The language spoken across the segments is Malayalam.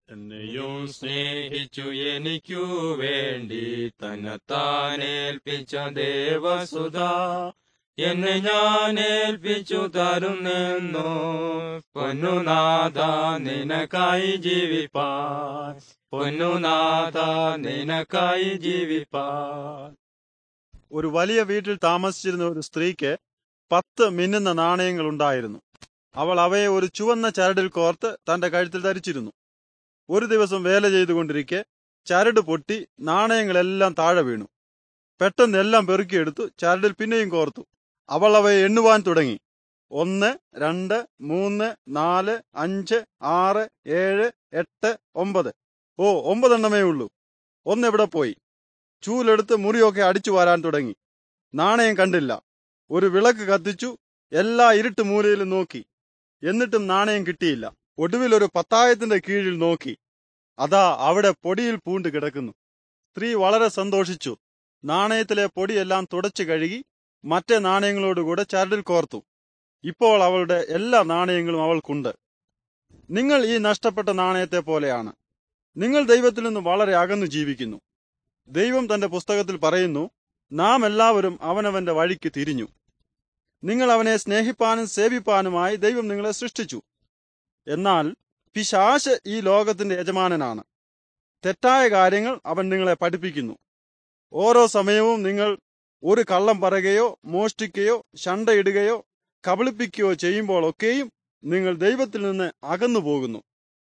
എന്നെയും സ്നേഹിച്ചു എനിക്കു വേണ്ടി തന്നെത്താനേൽപ്പിച്ച ദേവസുധ എന്നെ ഞാൻ ഏൽപ്പിച്ചു തരുന്നെന്നു പൊന്നുനാഥ നിനക്കായി ജീവിപ്പാൻ പൊന്നുനാഥ നിനക്കായി ജീവിപ്പാൻ ഒരു വലിയ വീട്ടിൽ താമസിച്ചിരുന്ന ഒരു സ്ത്രീക്ക് പത്ത് മിന്നുന്ന നാണയങ്ങൾ ഉണ്ടായിരുന്നു അവൾ അവയെ ഒരു ചുവന്ന ചരടിൽ കോർത്ത് തന്റെ കഴുത്തിൽ ധരിച്ചിരുന്നു ഒരു ദിവസം വേല ചെയ്തുകൊണ്ടിരിക്കെ ചരട് പൊട്ടി നാണയങ്ങളെല്ലാം താഴെ വീണു പെട്ടെന്ന് എല്ലാം പെറുക്കിയെടുത്തു ചരടിൽ പിന്നെയും കോർത്തു അവൾ അവയെ എണ്ണുവാൻ തുടങ്ങി ഒന്ന് രണ്ട് മൂന്ന് നാല് അഞ്ച് ആറ് ഏഴ് എട്ട് ഒമ്പത് ഓ ഒമ്പതെണ്ണമേ ഉള്ളൂ ഒന്നെവിടെ പോയി ചൂലെടുത്ത് മുറിയൊക്കെ അടിച്ചു വാരാൻ തുടങ്ങി നാണയം കണ്ടില്ല ഒരു വിളക്ക് കത്തിച്ചു എല്ലാ ഇരുട്ട് മൂലയിലും നോക്കി എന്നിട്ടും നാണയം കിട്ടിയില്ല ഒടുവിൽ ഒരു പത്തായത്തിന്റെ കീഴിൽ നോക്കി അതാ അവിടെ പൊടിയിൽ പൂണ്ട് കിടക്കുന്നു സ്ത്രീ വളരെ സന്തോഷിച്ചു നാണയത്തിലെ പൊടിയെല്ലാം തുടച്ചു കഴുകി മറ്റേ നാണയങ്ങളോടുകൂടെ ചരടിൽ കോർത്തു ഇപ്പോൾ അവളുടെ എല്ലാ നാണയങ്ങളും അവൾക്കുണ്ട് നിങ്ങൾ ഈ നഷ്ടപ്പെട്ട നാണയത്തെ പോലെയാണ് നിങ്ങൾ ദൈവത്തിൽ നിന്ന് വളരെ അകന്നു ജീവിക്കുന്നു ദൈവം തന്റെ പുസ്തകത്തിൽ പറയുന്നു നാം എല്ലാവരും അവനവന്റെ വഴിക്ക് തിരിഞ്ഞു നിങ്ങൾ അവനെ സ്നേഹിപ്പാനും സേവിപ്പാനുമായി ദൈവം നിങ്ങളെ സൃഷ്ടിച്ചു എന്നാൽ പിശാശ് ഈ ലോകത്തിന്റെ യജമാനനാണ് തെറ്റായ കാര്യങ്ങൾ അവൻ നിങ്ങളെ പഠിപ്പിക്കുന്നു ഓരോ സമയവും നിങ്ങൾ ഒരു കള്ളം പറയുകയോ മോഷ്ടിക്കുകയോ ശണ്ടയിടുകയോ കബളിപ്പിക്കുകയോ ചെയ്യുമ്പോഴൊക്കെയും നിങ്ങൾ ദൈവത്തിൽ നിന്ന് അകന്നു പോകുന്നു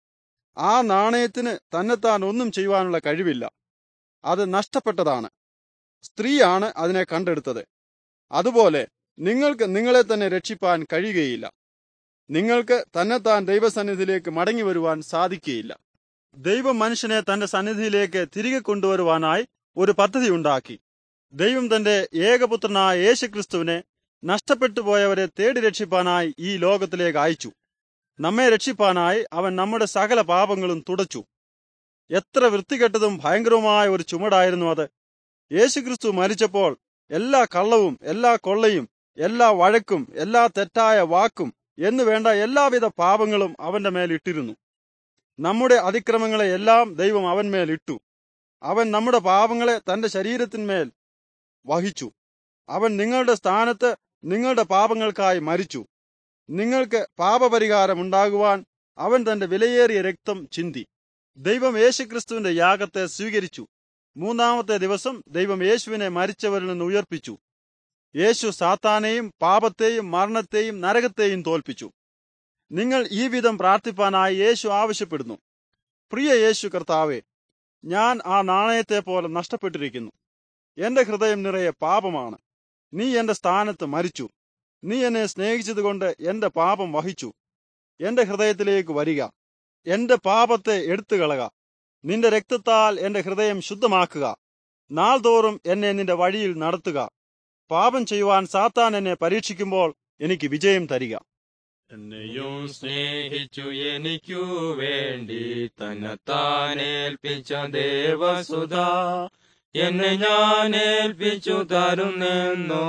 ആ നാണയത്തിന് തന്നെത്താൻ ഒന്നും ചെയ്യുവാനുള്ള കഴിവില്ല അത് നഷ്ടപ്പെട്ടതാണ് സ്ത്രീയാണ് അതിനെ കണ്ടെടുത്തത് അതുപോലെ നിങ്ങൾക്ക് നിങ്ങളെ തന്നെ രക്ഷിപ്പാൻ കഴിയുകയില്ല നിങ്ങൾക്ക് തന്നെത്താൻ ദൈവസന്നിധിയിലേക്ക് മടങ്ങി വരുവാൻ സാധിക്കുകയില്ല ദൈവം മനുഷ്യനെ തന്റെ സന്നിധിയിലേക്ക് തിരികെ കൊണ്ടുവരുവാനായി ഒരു പദ്ധതി ഉണ്ടാക്കി ദൈവം തന്റെ ഏകപുത്രനായ യേശുക്രിസ്തുവിനെ നഷ്ടപ്പെട്ടു പോയവരെ തേടി രക്ഷിപ്പാനായി ഈ ലോകത്തിലേക്ക് അയച്ചു നമ്മെ രക്ഷിപ്പാനായി അവൻ നമ്മുടെ സകല പാപങ്ങളും തുടച്ചു എത്ര വൃത്തികെട്ടതും ഭയങ്കരവുമായ ഒരു ചുമടായിരുന്നു അത് യേശുക്രിസ്തു മരിച്ചപ്പോൾ എല്ലാ കള്ളവും എല്ലാ കൊള്ളയും എല്ലാ വഴക്കും എല്ലാ തെറ്റായ വാക്കും എന്നു വേണ്ട എല്ലാവിധ പാപങ്ങളും അവന്റെ മേൽ ഇട്ടിരുന്നു നമ്മുടെ അതിക്രമങ്ങളെ എല്ലാം ദൈവം അവൻ മേൽ ഇട്ടു അവൻ നമ്മുടെ പാപങ്ങളെ തന്റെ ശരീരത്തിന്മേൽ വഹിച്ചു അവൻ നിങ്ങളുടെ സ്ഥാനത്ത് നിങ്ങളുടെ പാപങ്ങൾക്കായി മരിച്ചു നിങ്ങൾക്ക് പാപപരിഹാരം ഉണ്ടാകുവാൻ അവൻ തന്റെ വിലയേറിയ രക്തം ചിന്തി ദൈവം യേശുക്രിസ്തുവിന്റെ യാഗത്തെ സ്വീകരിച്ചു മൂന്നാമത്തെ ദിവസം ദൈവം യേശുവിനെ മരിച്ചവരിൽ നിന്ന് ഉയർപ്പിച്ചു യേശു സാത്താനെയും പാപത്തെയും മരണത്തെയും നരകത്തെയും തോൽപ്പിച്ചു നിങ്ങൾ ഈ വിധം പ്രാർത്ഥിപ്പാനായി യേശു ആവശ്യപ്പെടുന്നു പ്രിയ യേശു കർത്താവെ ഞാൻ ആ നാണയത്തെ പോലെ നഷ്ടപ്പെട്ടിരിക്കുന്നു എന്റെ ഹൃദയം നിറയെ പാപമാണ് നീ എന്റെ സ്ഥാനത്ത് മരിച്ചു നീ എന്നെ സ്നേഹിച്ചതുകൊണ്ട് എന്റെ പാപം വഹിച്ചു എന്റെ ഹൃദയത്തിലേക്ക് വരിക എന്റെ പാപത്തെ എടുത്തുകളക നിന്റെ രക്തത്താൽ എന്റെ ഹൃദയം ശുദ്ധമാക്കുക നാൾതോറും എന്നെ നിന്റെ വഴിയിൽ നടത്തുക പാപം ചെയ്യുവാൻ സാത്താൻ എന്നെ പരീക്ഷിക്കുമ്പോൾ എനിക്ക് വിജയം തരിക എന്നെയും സ്നേഹിച്ചു എനിക്കു വേണ്ടി തന്നെത്താനേൽപ്പിച്ച ദേവസുധ എന്നെ ഞാൻ ഏൽപ്പിച്ചു തരുന്നെന്നു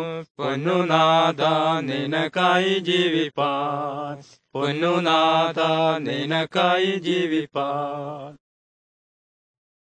പൊന്നുനാഥ നിനക്കായി ജീവിപ്പാൻ പൊന്നുനാഥ നിനക്കായി ജീവിപ്പാൻ